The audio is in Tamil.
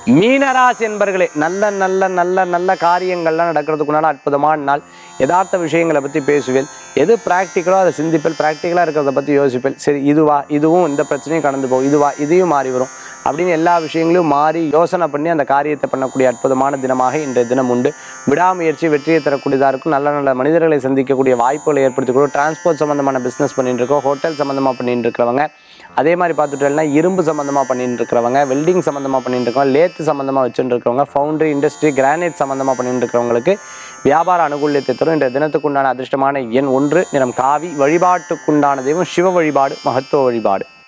மீனராசி என்பர்களே நல்ல நல்ல நல்ல நல்ல காரியங்கள்லாம் நடக்கிறதுக்குனால அற்புதமான நாள் யதார்த்த விஷயங்களை பற்றி பேசுவேன் எது ப்ராக்டிக்கலோ அதை சிந்திப்பேன் ப்ராக்டிக்கலாக இருக்கிறத பற்றி யோசிப்பேன் சரி இதுவா இதுவும் இந்த பிரச்சனையும் கடந்து போகும் இதுவா இதையும் மாறி வரும் அப்படின்னு எல்லா விஷயங்களையும் மாறி யோசனை பண்ணி அந்த காரியத்தை பண்ணக்கூடிய அற்புதமான தினமாக இன்றைய தினம் உண்டு விடாமுயற்சி வெற்றியை தரக்கூடியதாக இருக்கும் நல்ல நல்ல மனிதர்களை சந்திக்கக்கூடிய வாய்ப்புகளை ஏற்படுத்தி கொடுக்கும் டிரான்ஸ்போர்ட் சம்மந்தமான பிஸ்னஸ் பண்ணிட்டு இருக்கோம் ஹோட்டல் சம்மந்தமாக பண்ணிட்டு இருக்கிறவங்க அதே மாதிரி பார்த்துட்டோம்னா இரும்பு சம்மந்தமாக பண்ணிட்டு இருக்கிறவங்க வெல்டிங் சம்மந்தமாக பண்ணிட்டு இருக்கவங்க லேத்து சம்மந்தமாக வச்சுட்டு இருக்கிறவங்க ஃபவுண்டரி இண்டஸ்ட்ரி கிரானைட் சம்மந்தமாக பண்ணிட்டு இருக்கிறவங்களுக்கு வியாபார அனுகூல்யத்தை தரும் இன்றைய தினத்துக்குண்டான அதிர்ஷ்டமான எண் ஒன்று நிறம் காவி வழிபாட்டுக்குண்டான தெய்வம் சிவ வழிபாடு மகத்துவ வழிபாடு